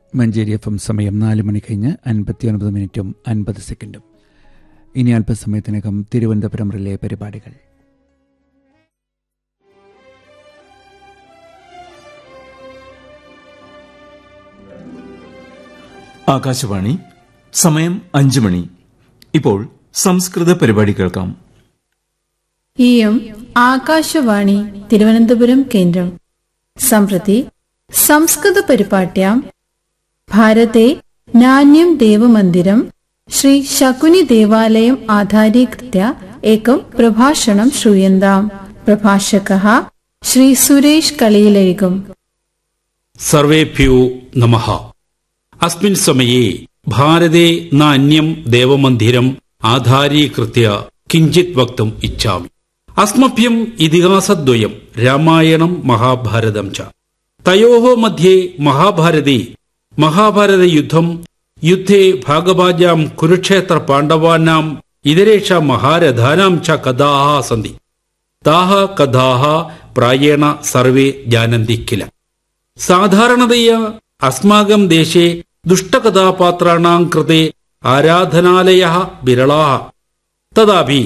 Manjeri F M സമയം നാല് മണി കഴിഞ്ഞ് അൻപത്തിയൊൻപത് മിനിറ്റും അൻപത് സെക്കൻഡും ഇനി അല്പസമയത്തിനകം തിരുവനന്തപുരം റിലേ പരിപാടികൾ ആകാശവാണി സമയം അഞ്ചു മണി ഇപ്പോൾ സംസ്കൃത പരിപാടി കേൾക്കാം ഇയം ആകാശവാണി തിരുവനന്തപുരം കേന്ദ്രം सम्प्रति संस्कृतपरिपाट्यां भारते नान्यं देवमन्दिरं श्री शकुनि देवालयम् आधारीकृत्य एकं प्रभाषणं श्रूयन्ताम् प्रभाषकः श्री सुरेश कळीलयिगम् സർവേഭ്യോ നമ അസ്മിൻ സമയേ ഭാരതേ നാന്യം ദേവമന്ദിരം ആധാരീകൃത്യ കിഞ്ചിത് വക്തും ഇച്ഛാമി അസ്മഭ്യം ഇതിഹാസദ്വയം രാമായണം മഹാഭാരതം ച തയോः मध्ये മഹാഭാരതേ മഹാഭാരതയുദ്ധം യുദ്ധേ ഭാഗഭാജാം കുരുക്ഷേത്ര പാണ്ഡവാനാം ഇതരേഷാം മഹാരഥാനാം ച കഥാः സന്തി താः കഥാः പ്രായേണ സർവേ ജാനന്തി കില സാധാരണതയാ അസ്മാകം ദേശേ ദുഷ്ടകഥാപാത്രാണാം കൃത്തെ ആരാധനാലയ വിരളാ തഥാപി